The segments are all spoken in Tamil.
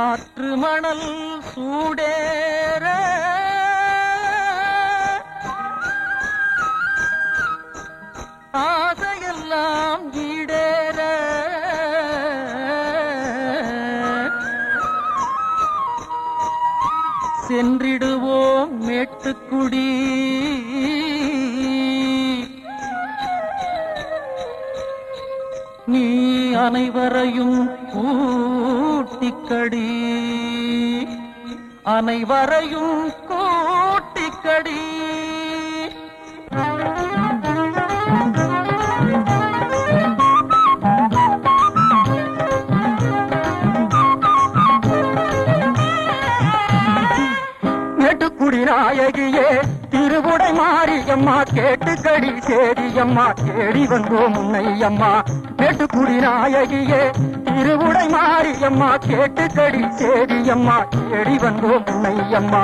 ஆற்று மணல் சூடேற ஆசையெல்லாம் ஈடேற சென்றிடுவோம் மேட்டுக்குடி நீ அனைவரையும் கூட்டிக்கடி அனைவரையும் கூட்டிக்கடி மேட்டுக்குடி நாயகியே திருவுடை மாரியம்மா கேட்டுக்கடி சேரியம்மா தேடி வந்தோம் உன்னையம்மா மேட்டுக்குடி நாயகியே திருவுடை மாரியம்மா கேட்டுக்கடி சேரியம்மா தேடி வந்தோம் உன்னையம்மா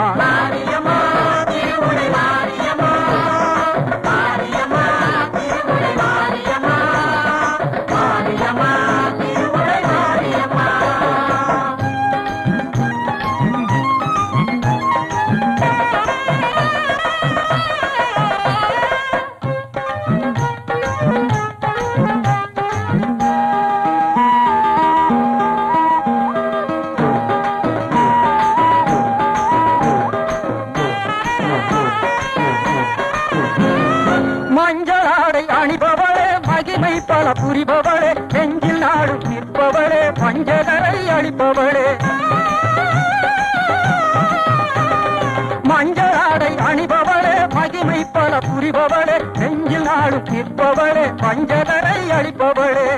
மஞ்சள் ஆடை அணிபவளே மகிமை பல புரிபவளே நெஞ்சில் நாடு நிற்பவளே மஞ்சளரை அளிப்பவளே மஞ்சள் ஆடை அணிபவளே மகிமை பல புரிபவளே நெஞ்சில் நாடு நிற்பவளே மஞ்சளரை அளிப்பவளே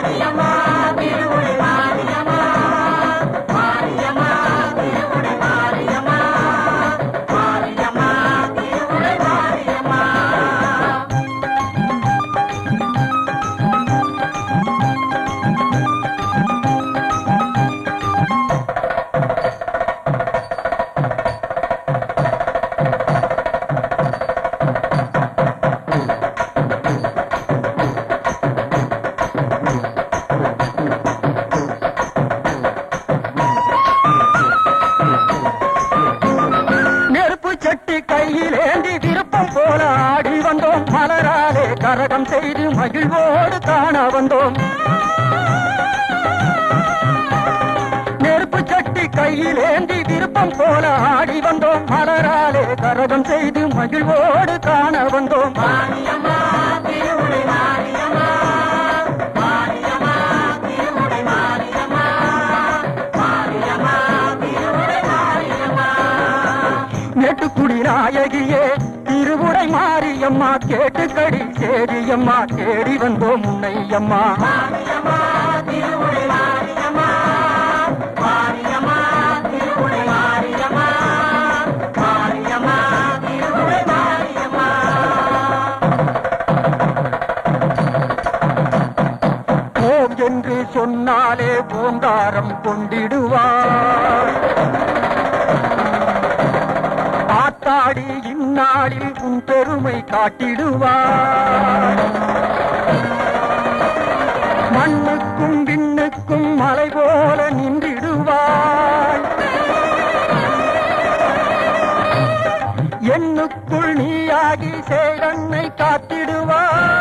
நெருப்பு சட்டி கையில் ஏந்தி விருப்பம் போல ஆடி வந்தோம் மலராலே கரகம் செய்து மகிழ்வோடு காண வந்தோம் நெருப்பு சட்டி கையில் ஏந்தி விருப்பம் போல ஆடி வந்தோம் மலராலே கரகம் செய்து மகிழ்வோடு காண வந்தோம் நெட்டுக்குடி நாயகியே திருவுடை மாரியம்மா கேட்டுக்கடி சேரியம்மா தேடி வந்தோம் முன்னையம்மா ஓம் என்று சொன்னாலே ஓங்காரம் கொண்டிடுவார் ஆத்தாடி இந்நாளில் உன் பெருமை காட்டிடுவார் மண்ணுக்கும் விண்ணுக்கும் மலை போல நின்றிடுவாய் எண்ணுக்குள் நீயாகி சேரன்னை காத்திடுவாய்